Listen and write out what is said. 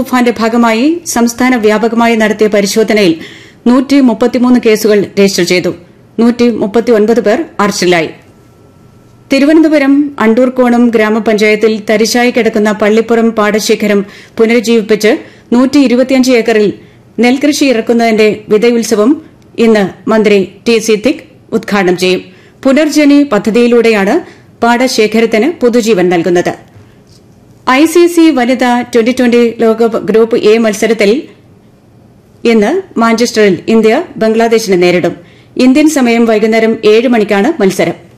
തൂഫാന്റെ ഭാഗമായി സംസ്ഥാന വ്യാപകമായി നടത്തിയ പരിശോധനയിൽ നൂറ്റി മുപ്പത്തിമൂന്ന് കേസുകൾ രജിസ്റ്റർ ചെയ്തു നൂറ്റി മുപ്പത്തിയൊൻപത് പേർ അറസ്റ്റിലായി തിരുവനന്തപുരം അണ്ടൂർക്കോണം ഗ്രാമപഞ്ചായത്തിൽ തരിശായി കിടക്കുന്ന പള്ളിപ്പുറം പാടശേഖരം പുനരുജ്ജീവിപ്പിച്ച് നൂറ്റി ഇരുപത്തിയഞ്ച് ഏക്കറിൽ നെൽകൃഷി ഇറക്കുന്നതിന്റെ വിതയുത്സവം ഇന്ന് മന്ത്രി ടി സിദ്ദിഖ് ഉദ്ഘാടനം ചെയ്യും പുനർജനി പദ്ധതിയിലൂടെയാണ് പാടശേഖരത്തിന് പുതുജീവൻ നൽകുന്നത് ഐസിസി വനിതാ ട്വന്റി ട്വന്റി ലോകകപ്പ് ഗ്രൂപ്പ് എ മത്സരത്തിൽ ഇന്ന് മാഞ്ചസ്റ്ററിൽ ഇന്ത്യ ബംഗ്ലാദേശിനെ നേരിടും ഇന്ത്യൻ സമയം വൈകുന്നേരം ഏഴ് മണിക്കാണ് മത്സരം